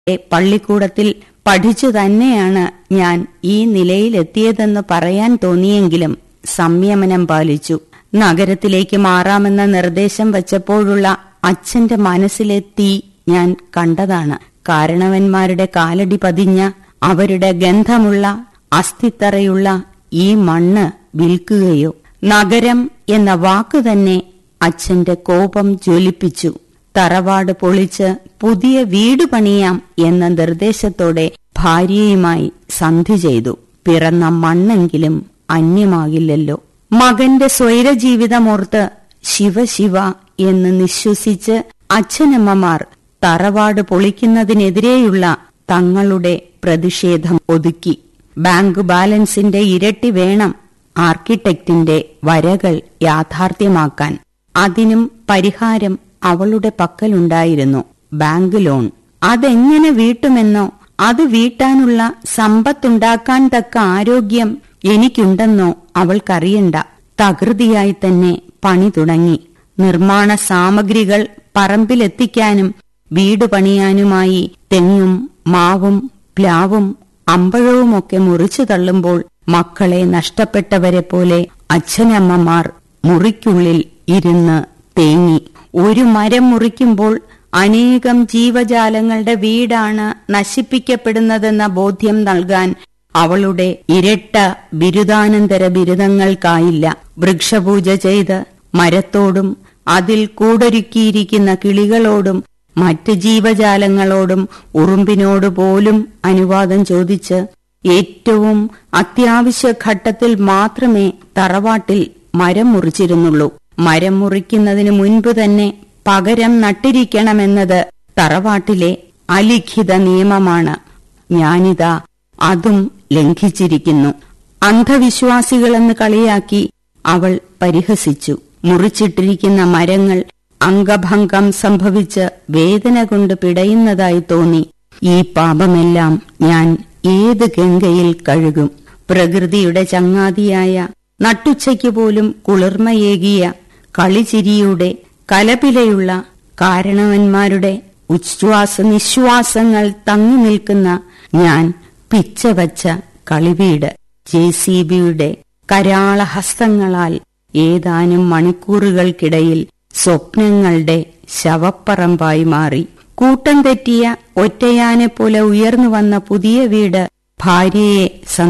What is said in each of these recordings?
പള്ളിക്കൂടത്തിൽ പഠിച്ചു തന്നെയാണ് ഞാൻ ഈ നിലയിലെത്തിയതെന്ന് പറയാൻ തോന്നിയെങ്കിലും സംയമനം പാലിച്ചു നഗരത്തിലേക്ക് മാറാമെന്ന നിർദ്ദേശം വച്ചപ്പോഴുള്ള അച്ഛന്റെ മനസ്സിലെ തീ ഞാൻ കണ്ടതാണ് കാരണവന്മാരുടെ കാലടി പതിഞ്ഞ അവരുടെ ഗന്ധമുള്ള അസ്ഥിത്തറയുള്ള ഈ മണ്ണ് വിൽക്കുകയോ നഗരം എന്ന വാക്ക് തന്നെ അച്ഛന്റെ കോപം ജ്വലിപ്പിച്ചു തറവാട് പൊളിച്ച് പുതിയ വീട് പണിയാം എന്ന നിർദ്ദേശത്തോടെ ഭാര്യയുമായി സന്ധി ചെയ്തു പിറന്ന മണ്ണെങ്കിലും അന്യമാകില്ലല്ലോ മകന്റെ സ്വൈരജീവിതമോർത്ത് ശിവശിവ എന്ന് നിശ്വസിച്ച് അച്ഛനമ്മമാർ തറവാട് പൊളിക്കുന്നതിനെതിരെയുള്ള തങ്ങളുടെ പ്രതിഷേധം ഒതുക്കി ബാങ്ക് ബാലൻസിന്റെ ഇരട്ടി വേണം ആർക്കിടെക്റ്റിന്റെ വരകൾ യാഥാർത്ഥ്യമാക്കാൻ അതിനും പരിഹാരം അവളുടെ പക്കലുണ്ടായിരുന്നു ബാങ്ക് ലോൺ അതെങ്ങനെ വീട്ടുമെന്നോ അത് വീട്ടാനുള്ള സമ്പത്തുണ്ടാക്കാൻ തക്ക ആരോഗ്യം എനിക്കുണ്ടെന്നോ അവൾക്കറിയണ്ട തകൃതിയായി തന്നെ പണി തുടങ്ങി നിർമ്മാണ സാമഗ്രികൾ പറമ്പിലെത്തിക്കാനും വീട് പണിയാനുമായി തെങ്ങും മാവും പ്ലാവും അമ്പഴവുമൊക്കെ മുറിച്ചു തള്ളുമ്പോൾ മക്കളെ നഷ്ടപ്പെട്ടവരെ പോലെ അച്ഛനമ്മമാർ മുറിക്കുള്ളിൽ ഇരുന്ന് തേങ്ങി ഒരു മരം മുറിക്കുമ്പോൾ അനേകം ജീവജാലങ്ങളുടെ വീടാണ് നശിപ്പിക്കപ്പെടുന്നതെന്ന ബോധ്യം നൽകാൻ അവളുടെ ഇരട്ട ബിരുദാനന്തര ബിരുദങ്ങൾക്കായില്ല വൃക്ഷപൂജ ചെയ്ത് മരത്തോടും അതിൽ കൂടൊരുക്കിയിരിക്കുന്ന കിളികളോടും മറ്റ് ജീവജാലങ്ങളോടും ഉറുമ്പിനോട് പോലും അനുവാദം ചോദിച്ച് ഏറ്റവും അത്യാവശ്യ ഘട്ടത്തിൽ മാത്രമേ തറവാട്ടിൽ മരം മുറിച്ചിരുന്നുള്ളൂ മരം മുറിക്കുന്നതിന് മുൻപ് തന്നെ പകരം നട്ടിരിക്കണമെന്നത് തറവാട്ടിലെ അലിഖിത നിയമമാണ് ഞാനിതാ അതും ലംഘിച്ചിരിക്കുന്നു അന്ധവിശ്വാസികളെന്ന് കളിയാക്കി അവൾ പരിഹസിച്ചു മുറിച്ചിട്ടിരിക്കുന്ന മരങ്ങൾ അംഗഭംഗം സംഭവിച്ച് വേദന കൊണ്ട് പിടയുന്നതായി തോന്നി ഈ പാപമെല്ലാം ഞാൻ ഏത് ഗംഗയിൽ കഴുകും പ്രകൃതിയുടെ ചങ്ങാതിയായ നട്ടുച്ചയ്ക്ക് പോലും കുളിർമയേകിയ കളിചിരിയുടെ കലപിലയുള്ള കാരണവന്മാരുടെ ഉച്ഛ്വാസ നിശ്വാസങ്ങൾ തങ്ങി നിൽക്കുന്ന ഞാൻ പിച്ചവച്ച കളിവീട് ജെ സി ബിയുടെ കരാളഹസ്തങ്ങളാൽ ഏതാനും മണിക്കൂറുകൾക്കിടയിൽ സ്വപ്നങ്ങളുടെ ശവപ്പറമ്പായി മാറി കൂട്ടം തെറ്റിയ ഒറ്റയാനെ പോലെ ഉയർന്നു വന്ന പുതിയ വീട് ഭാര്യയെ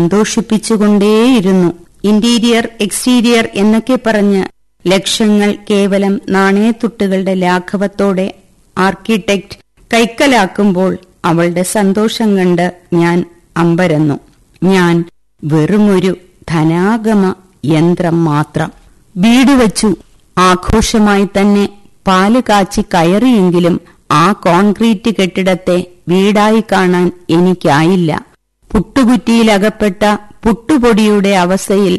സന്തോഷിപ്പിച്ചുകൊണ്ടേയിരുന്നു ഇന്റീരിയർ എക്സ്റ്റീരിയർ എന്നൊക്കെ പറഞ്ഞ് ലക്ഷങ്ങൾ കേവലം നാണയത്തുട്ടുകളുടെ ലാഘവത്തോടെ ആർക്കിടെക്ട് കൈക്കലാക്കുമ്പോൾ അവളുടെ സന്തോഷം കണ്ട് ഞാൻ അമ്പരന്നു ഞാൻ വെറുമൊരു ധനാഗമ യന്ത്രം മാത്രം വീട് വച്ചു ആഘോഷമായി തന്നെ പാല് കാച്ചി കയറിയെങ്കിലും ആ കോൺക്രീറ്റ് കെട്ടിടത്തെ വീടായി കാണാൻ എനിക്കായില്ല പുട്ടുകുറ്റിയിലകപ്പെട്ട പുട്ടുപൊടിയുടെ അവസ്ഥയിൽ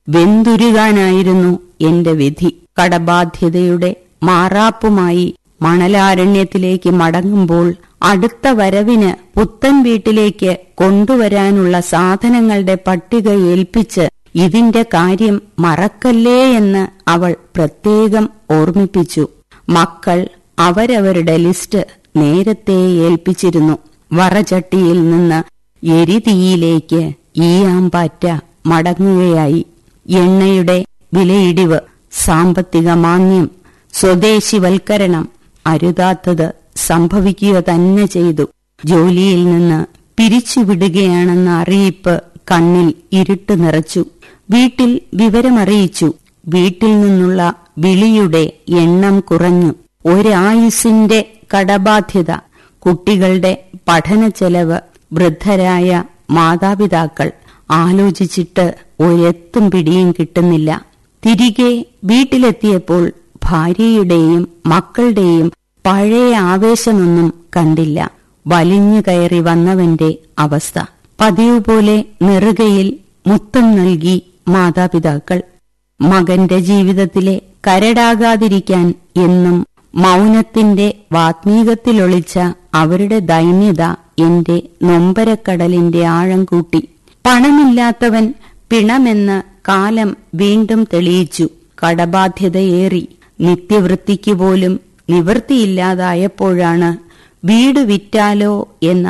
വെന്തുരുകാനായിരുന്നു എന്റെ വിധി കടബാധ്യതയുടെ മാറാപ്പുമായി മണലാരണ്യത്തിലേക്ക് മടങ്ങുമ്പോൾ അടുത്ത വരവിന് പുത്തൻ വീട്ടിലേക്ക് കൊണ്ടുവരാനുള്ള സാധനങ്ങളുടെ പട്ടിക ഏൽപ്പിച്ച് ഇതിന്റെ കാര്യം മറക്കല്ലേ എന്ന് അവൾ പ്രത്യേകം ഓർമ്മിപ്പിച്ചു മക്കൾ അവരവരുടെ ലിസ്റ്റ് നേരത്തെ ഏൽപ്പിച്ചിരുന്നു വറചട്ടിയിൽ നിന്ന് എരിതീയിലേക്ക് ഈയാമ്പാറ്റ മടങ്ങുകയായി എണ്ണയുടെ വിലയിടിവ് സാമ്പത്തിക മാന്യം സ്വദേശിവൽക്കരണം അരുതാത്തത് സംഭവിക്കുക തന്നെ ചെയ്തു ജോലിയിൽ നിന്ന് പിരിച്ചുവിടുകയാണെന്ന അറിയിപ്പ് കണ്ണിൽ ഇരുട്ട് നിറച്ചു വീട്ടിൽ വിവരമറിയിച്ചു വീട്ടിൽ നിന്നുള്ള വിളിയുടെ എണ്ണം കുറഞ്ഞു ഒരായുസിന്റെ കടബാധ്യത കുട്ടികളുടെ പഠന ചെലവ് വൃദ്ധരായ മാതാപിതാക്കൾ ആലോചിച്ചിട്ട് ഒരെത്തും പിടിയും കിട്ടുന്നില്ല തിരികെ വീട്ടിലെത്തിയപ്പോൾ ഭാര്യയുടെയും മക്കളുടെയും പഴയ ആവേശമൊന്നും കണ്ടില്ല വലിഞ്ഞു കയറി വന്നവന്റെ അവസ്ഥ പതിവ് പോലെ നെറുകയിൽ മുത്തം നൽകി മാതാപിതാക്കൾ മകന്റെ ജീവിതത്തിലെ കരടാകാതിരിക്കാൻ എന്നും മൗനത്തിന്റെ വാത്മീകത്തിലൊളിച്ച അവരുടെ ദൈന്യത എന്റെ നൊമ്പരക്കടലിന്റെ ആഴം കൂട്ടി പണമില്ലാത്തവൻ പിണമെന്ന് കാലം വീണ്ടും തെളിയിച്ചു കടബാധ്യതയേറി നിത്യവൃത്തിക്ക് പോലും നിവൃത്തിയില്ലാതായപ്പോഴാണ് വീട് വിറ്റാലോ എന്ന